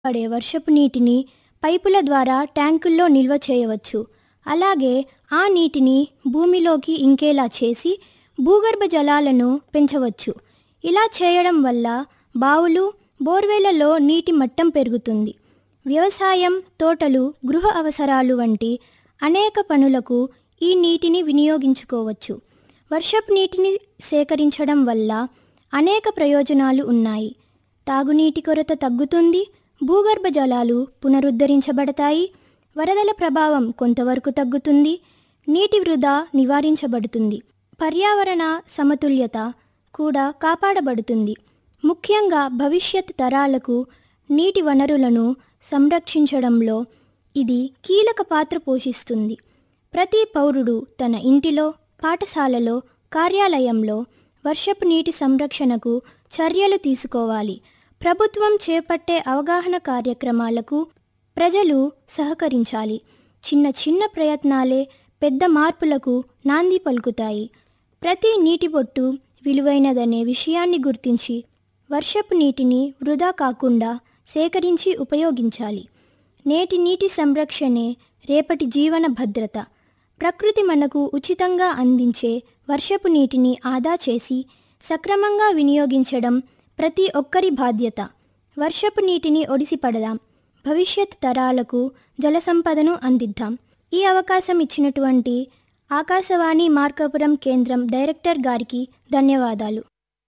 పడే వర్షపు నీటిని పైపుల ద్వారా ట్యాంకుల్లో నిల్వ చేయవచ్చు అలాగే ఆ నీటిని భూమిలోకి ఇంకేలా చేసి భూగర్భ జలాలను పెంచవచ్చు ఇలా చేయడం వల్ల బావులు బోర్వెళ్లలో నీటి మట్టం పెరుగుతుంది వ్యవసాయం తోటలు గృహ అవసరాలు వంటి అనేక పనులకు ఈ నీటిని వినియోగించుకోవచ్చు వర్షపు నీటిని సేకరించడం వల్ల అనేక ప్రయోజనాలు ఉన్నాయి తాగునీటి కొరత తగ్గుతుంది భూగర్భ జలాలు పునరుద్ధరించబడతాయి వరదల ప్రభావం కొంతవరకు తగ్గుతుంది నీటి వృధా నివారించబడుతుంది పర్యావరణ సమతుల్యత కూడా కాపాడబడుతుంది ముఖ్యంగా భవిష్యత్ తరాలకు నీటి వనరులను సంరక్షించడంలో ఇది కీలక పాత్ర పోషిస్తుంది ప్రతి పౌరుడు తన ఇంటిలో పాఠశాలలో కార్యాలయంలో వర్షపు నీటి సంరక్షణకు చర్యలు తీసుకోవాలి ప్రభుత్వం చేపట్టే అవగాహన కార్యక్రమాలకు ప్రజలు సహకరించాలి చిన్న చిన్న ప్రయత్నాలే పెద్ద మార్పులకు నాంది పలుకుతాయి ప్రతి నీటి బొట్టు విలువైనదనే విషయాన్ని గుర్తించి వర్షపు నీటిని వృధా కాకుండా సేకరించి ఉపయోగించాలి నేటి నీటి సంరక్షణే రేపటి జీవన భద్రత ప్రకృతి మనకు ఉచితంగా అందించే వర్షపు నీటిని ఆదా చేసి సక్రమంగా వినియోగించడం ప్రతి ఒక్కరి బాధ్యత వర్షపు నీటిని ఒడిసిపడదాం భవిష్యత్ తరాలకు జల సంపదను అందిద్దాం ఈ అవకాశం ఇచ్చినటువంటి ఆకాశవాణి మార్కాపురం కేంద్రం డైరెక్టర్ గారికి ధన్యవాదాలు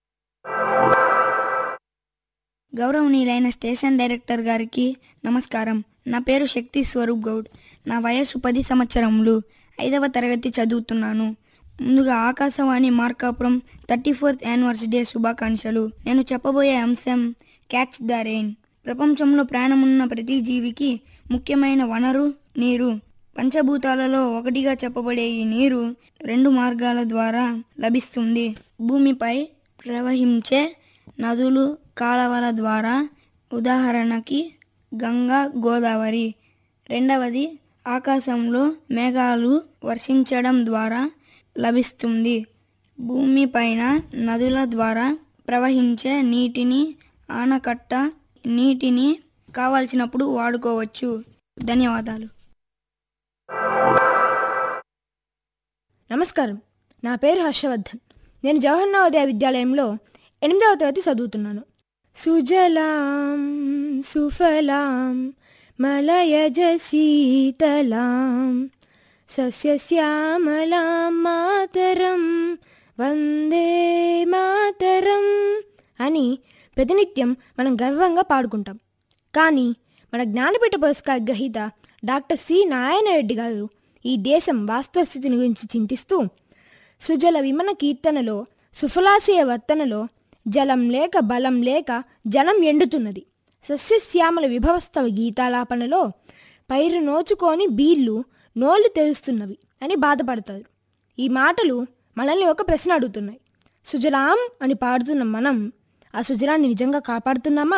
గౌరవనీయులైన స్టేషన్ డైరెక్టర్ గారికి నమస్కారం నా పేరు శక్తి స్వరూప్ గౌడ్ నా వయస్సు పది సంవత్సరములు ఐదవ తరగతి చదువుతున్నాను ముందుగా Akashvani Markapuram thirty fourth anniversary శుభాకాంక్షలు నేను చెప్పబోయే అంశం క్యాచ్ ద రెయిన్ ప్రపంచంలో ప్రాణమున్న ప్రతి జీవికి ముఖ్యమైన వనరు నీరు పంచభూతాలలో ఒకటిగా చెప్పబడే ఈ నీరు రెండు మార్గాల ద్వారా లభిస్తుంది భూమిపై ప్రవహించే నదులు కాలవల ద్వారా ఉదాహరణకి గంగా గోదావరి రెండవది ఆకాశంలో మేఘాలు వర్షించడం ద్వారా లభిస్తుంది భూమిపైన నదుల ద్వారా ప్రవహించే నీటిని ఆనకట్ట నీటిని కావాల్సినప్పుడు వాడుకోవచ్చు ధన్యవాదాలు నమస్కారం నా పేరు హర్షవర్ధన్ నేను జవహర్ నవోదయ విద్యాలయంలో ఎనిమిదవ తరగతి చదువుతున్నాను సుజలాం సుఫలాం మలయజ శీతలాం సస్యశ్యామలాం మాతరం వందే మాతరం అని ప్రతినిత్యం మనం గర్వంగా పాడుకుంటాం కానీ మన జ్ఞానపీఠ పురస్కార గ్రహీత డాక్టర్ సి నారాయణ రెడ్డి గారు ఈ దేశం వాస్తవ స్థితిని గురించి చింతిస్తూ సుజల విమన కీర్తనలో సుఫలాశయ వర్తనలో జలం లేక బలం లేక జలం ఎండుతున్నది సస్యశ్యామల విభవస్తవ గీతాలాపనలో పైరు నోచుకొని బీళ్ళు నోళ్లు తెరుస్తున్నవి అని బాధపడతారు ఈ మాటలు మనల్ని ఒక ప్రశ్న అడుగుతున్నాయి సుజలాం అని పాడుతున్న మనం ఆ సుజలాన్ని నిజంగా కాపాడుతున్నామా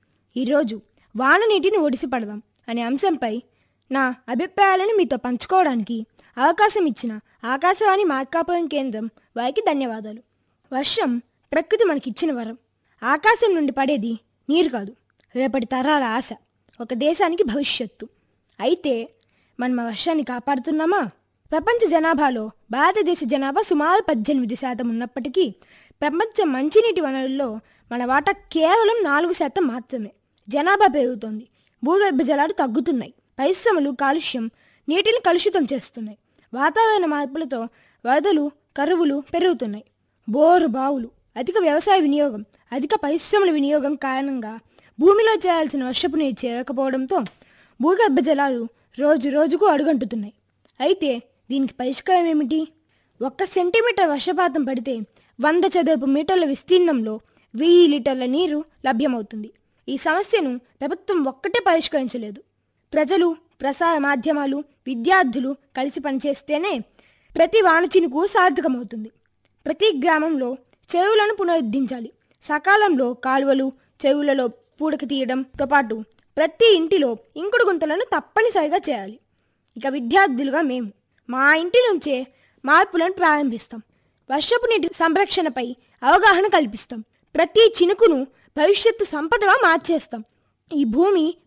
ఈరోజు వాన నీటిని ఒడిసి పడదాం అనే అంశంపై నా అభిప్రాయాలను మీతో పంచుకోవడానికి అవకాశం ఇచ్చిన ఆకాశవాణి మార్కాపురం కేంద్రం వారికి ధన్యవాదాలు వర్షం ప్రకృతి మనకిచ్చిన వరం ఆకాశం నుండి పడేది నీరు కాదు రేపటి తరాల ఆశ ఒక దేశానికి భవిష్యత్తు అయితే మనం ఆ వర్షాన్ని కాపాడుతున్నామా ప్రపంచ జనాభాలో భారతదేశ జనాభా సుమారు పద్దెనిమిది శాతం ఉన్నప్పటికీ ప్రపంచ మంచినీటి వనరుల్లో మన వాటా కేవలం నాలుగు శాతం మాత్రమే జనాభా పెరుగుతోంది భూగర్భ జలాలు తగ్గుతున్నాయి పరిశ్రమలు కాలుష్యం నీటిని కలుషితం చేస్తున్నాయి వాతావరణ మార్పులతో వరదలు కరువులు పెరుగుతున్నాయి బోరు బావులు అధిక వ్యవసాయ వినియోగం అధిక పరిశ్రమల వినియోగం కారణంగా భూమిలో చేయాల్సిన వర్షపు నీరు చేరకపోవడంతో భూగర్భ జలాలు రోజు రోజుకు అడుగంటుతున్నాయి అయితే దీనికి పరిష్కారం ఏమిటి ఒక్క సెంటీమీటర్ వర్షపాతం పడితే వంద చదరపు మీటర్ల విస్తీర్ణంలో వెయ్యి లీటర్ల నీరు లభ్యమవుతుంది ఈ సమస్యను ప్రభుత్వం ఒక్కటే పరిష్కరించలేదు ప్రజలు ప్రసార మాధ్యమాలు విద్యార్థులు కలిసి పనిచేస్తేనే ప్రతి వానచినుకు సార్థకమవుతుంది ప్రతి గ్రామంలో చెరువులను పునరుద్ధరించాలి సకాలంలో కాలువలు చెరువులలో పూడక తీయడంతో పాటు ప్రతి ఇంటిలో ఇంకుడు గుంతలను తప్పనిసరిగా చేయాలి ఇక విద్యార్థులుగా మేము మా ఇంటి నుంచే మార్పులను ప్రారంభిస్తాం వర్షపు నీటి సంరక్షణపై అవగాహన కల్పిస్తాం ప్రతి చినుకును భవిష్యత్తు సంపదగా మార్చేస్తాం ఈ భూమి